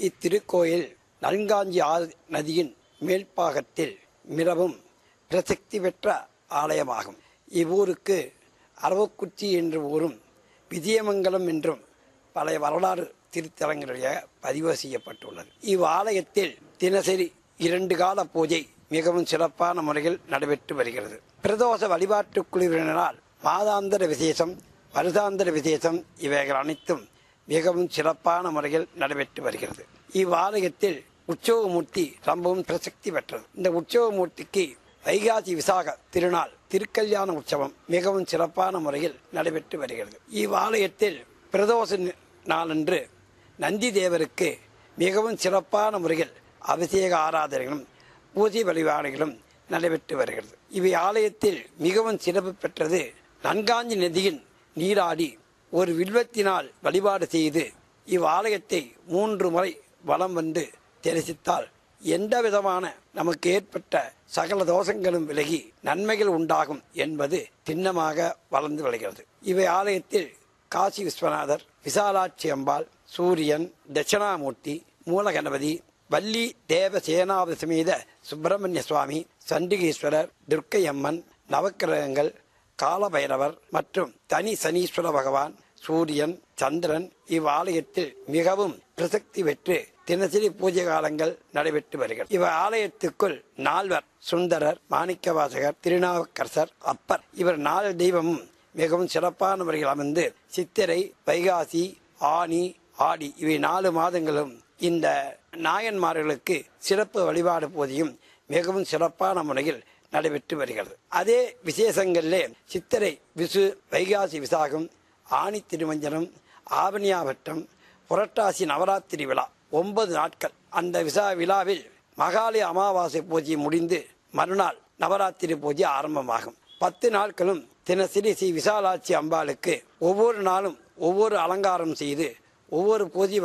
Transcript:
இத்திருக்கோயில் நன்காஞ்சி ஆறு நதியின் மேல்பாகத்தில் மிகவும் பிரசித்தி பெற்ற ஆலயமாகும் இவ்வூருக்கு அரவக்குச்சி என்ற ஊரும் விஜயமங்கலம் என்றும் பழைய வரலாறு திருத்தலங்களுடைய பதிவு செய்யப்பட்டுள்ளது இவ்வாலயத்தில் தினசரி இரண்டு கால பூஜை மிகவும் சிறப்பான முறையில் நடைபெற்று வருகிறது பிரதோஷ வழிபாட்டு குழுவினரால் மாதாந்திர விசேஷம் வருடாந்திர விசேஷம் இவைகள் அனைத்தும் மிகவும் சிறப்பான முறையில் நடைபெற்று வருகிறது இவ்வாலயத்தில் உற்சவமூர்த்தி ரொம்பவும் பிரசக்தி பெற்றது இந்த உற்சவமூர்த்திக்கு வைகாசி விசாக திருநாள் திருக்கல்யாண உற்சவம் மிகவும் சிறப்பான முறையில் நடைபெற்று வருகிறது இவ்வாலயத்தில் பிரதோஷ நி- நாளன்று நந்தி தேவருக்கு மிகவும் சிறப்பான முறையில் அபிஷேக ஆராதனைகளும் பூஜை வழிபாடுகளும் நடைபெற்று வருகிறது இவை ஆலயத்தில் மிகவும் சிறப்பு பெற்றது நன்காஞ்சி நதியின் நீராடி ஒரு வில்வத்தினால் வழிபாடு செய்து இவ்வாலயத்தை மூன்று முறை வலம் வந்து தரிசித்தால் எந்த விதமான நமக்கு ஏற்பட்ட சகல தோஷங்களும் விலகி நன்மைகள் உண்டாகும் என்பது திண்ணமாக வளர்ந்து வருகிறது இவை ஆலயத்தில் காசி விஸ்வநாதர் விசாலாட்சி அம்பாள் சூரியன் தட்சிணாமூர்த்தி மூலகணபதி வள்ளி தேவ சேனாபதி சமேத சுப்பிரமணிய சுவாமி சண்டிகேஸ்வரர் துர்க்கையம்மன் நவக்கிரகங்கள் காலபைரவர் மற்றும் தனி சனீஸ்வர பகவான் சூரியன் சந்திரன் இவ்வாலயத்தில் மிகவும் பிரசக்தி பெற்று தினசரி பூஜை காலங்கள் நடைபெற்று வருகிறது இவ் ஆலயத்துக்குள் நால்வர் சுந்தரர் மாணிக்கவாசகர் திருநாவுக்கரசர் அப்பர் இவர் நாலு தெய்வமும் மிகவும் சிறப்பான முறையில் அமர்ந்து சித்திரை வைகாசி ஆனி ஆடி இவை நாலு மாதங்களும் இந்த நாயன்மார்களுக்கு சிறப்பு வழிபாடு பூஜையும் மிகவும் சிறப்பான முறையில் நடைபெற்று வருகிறது அதே விசேஷங்களிலே சித்திரை விசு வைகாசி விசாகம் ஆணி திருமஞ்சனம் ஆவணியாவட்டம் புரட்டாசி நவராத்திரி விழா ஒன்பது நாட்கள் அந்த விசா விழாவில் மகாலய அமாவாசை பூஜை முடிந்து மறுநாள் நவராத்திரி பூஜை ஆரம்பமாகும் பத்து நாட்களும் தினசரி ஸ்ரீ விசாலாட்சி அம்பாளுக்கு ஒவ்வொரு நாளும் ஒவ்வொரு அலங்காரம் செய்து ஒவ்வொரு பூஜை